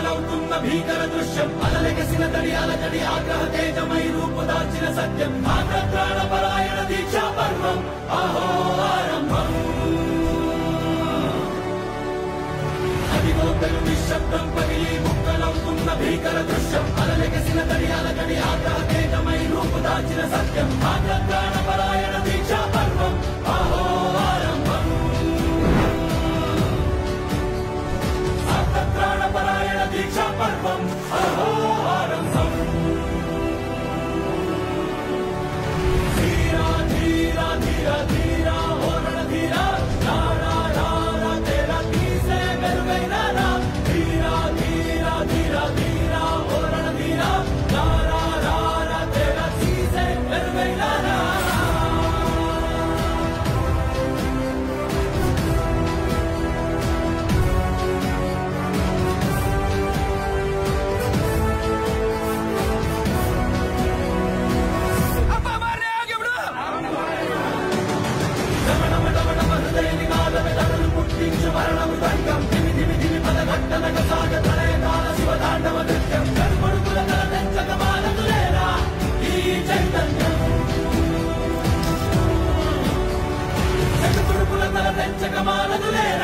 ముక్కలవుతున్న భీకర దృశ్యం అలలెగసిన తడి అలజడి ఆగ్రహ తేజమై రూపుదాల్చిన సత్యం ఆగ్రహ పరాయణ దీక్షా పర్వం అహో ఆరంభం అదిగో తెలు నిశ్శబ్దం పగిలి ముక్కలవుతున్న భీకర దృశ్యం అలలెగసిన తడి అలజడి ఆగ్రహ తేజమై రూపుదాల్చిన సత్యం ఆగ్రహ పరాయణ దీక్షా పర్వం అహో ఆరంభం పరాయణ దీక్షా పర్వం అహో ఆరంభం ధీరా ధీరా ధీరా ధీరా ఓరణ ధీరా రారా రారా తేరా తీసే మెరుగైన రా ధీరా ధీరా ధీరా ధీరా ఓరణ ధీరా రారా రారా తేరా తీసే మెరుగైన రా పుట్టించు మరణము దంగం దివి దివి దివి పద ఘట్టనక సాగ ప్రళయకాల శివ తాండవ నృత్యం కనుమడుకుల తల తెంచక మానదులేరా ఈ చైతన్యం చతుకుడుకుల తల తెంచక మానదులేరా